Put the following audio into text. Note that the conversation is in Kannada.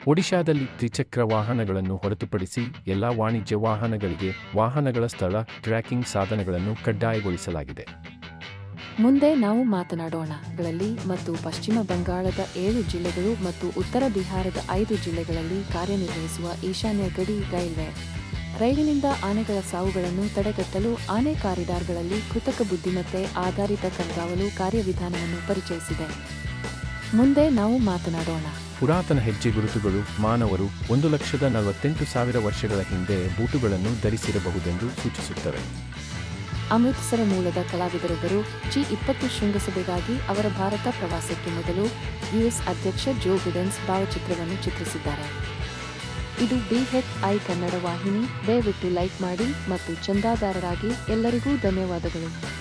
ಒಡಿಶಾದಲ್ಲಿ ತ್ರಿಚಕ್ರ ವಾಹನಗಳನ್ನು ಹೊರತುಪಡಿಸಿ ಎಲ್ಲ ವಾಣಿಜ್ಯ ವಾಹನಗಳಿಗೆ ವಾಹನಗಳ ಸ್ಥಳ ಟ್ರ್ಯಾಕಿಂಗ್ ಸಾಧನಗಳನ್ನು ಕಡ್ಡಾಯಗೊಳಿಸಲಾಗಿದೆ ಮುಂದೆ ನಾವು ಮಾತನಾಡೋಣಗಳಲ್ಲಿ ಮತ್ತು ಪಶ್ಚಿಮ ಬಂಗಾಳದ ಏಳು ಜಿಲ್ಲೆಗಳು ಮತ್ತು ಉತ್ತರ ಬಿಹಾರದ ಐದು ಜಿಲ್ಲೆಗಳಲ್ಲಿ ಕಾರ್ಯನಿರ್ವಹಿಸುವ ಈಶಾನ್ಯ ಗಡಿ ರೈಲ್ವೆ ರೈಲಿನಿಂದ ಆನೆಗಳ ಸಾವುಗಳನ್ನು ತಡೆಗಟ್ಟಲು ಆನೆ ಕಾರಿಡಾರ್ಗಳಲ್ಲಿ ಕೃತಕ ಬುದ್ಧಿಮತ್ತೆ ಆಧಾರಿತ ಕಣ್ಗಾವಲು ಕಾರ್ಯವಿಧಾನವನ್ನು ಪರಿಚಯಿಸಿದೆ ಮುಂದೆ ನಾವು ಮಾತನಾಡೋಣ ಪುರಾತನ ಹೆಜ್ಜೆ ಗುರುತುಗಳು ಮಾನವರು ಒಂದು ಲಕ್ಷದ ನಲವತ್ತೆಂಟು ಸಾವಿರ ವರ್ಷಗಳ ಹಿಂದೆ ಬೂಟುಗಳನ್ನು ಧರಿಸಿರಬಹುದೆಂದು ಸೂಚಿಸುತ್ತವೆ ಅಮೃತ್ಸರ ಮೂಲದ ಕಲಾವಿದರೊಬ್ಬರು ಜಿ ಇಪ್ಪತ್ತು ಶೃಂಗಸಭೆಗಾಗಿ ಅವರ ಭಾರತ ಪ್ರವಾಸಕ್ಕೆ ಮೊದಲು ಯುಎಸ್ ಅಧ್ಯಕ್ಷ ಜೋ ಬಿಡೆನ್ಸ್ ಭಾವಚಿತ್ರವನ್ನು ಚಿತ್ರಿಸಿದ್ದಾರೆ ಇದು ಬಿಹೆಚ್ ಐ ಕನ್ನಡ ವಾಹಿನಿ ದಯವಿಟ್ಟು ಲೈಕ್ ಮಾಡಿ ಮತ್ತು ಚಂದಾದಾರರಾಗಿ ಎಲ್ಲರಿಗೂ ಧನ್ಯವಾದಗಳು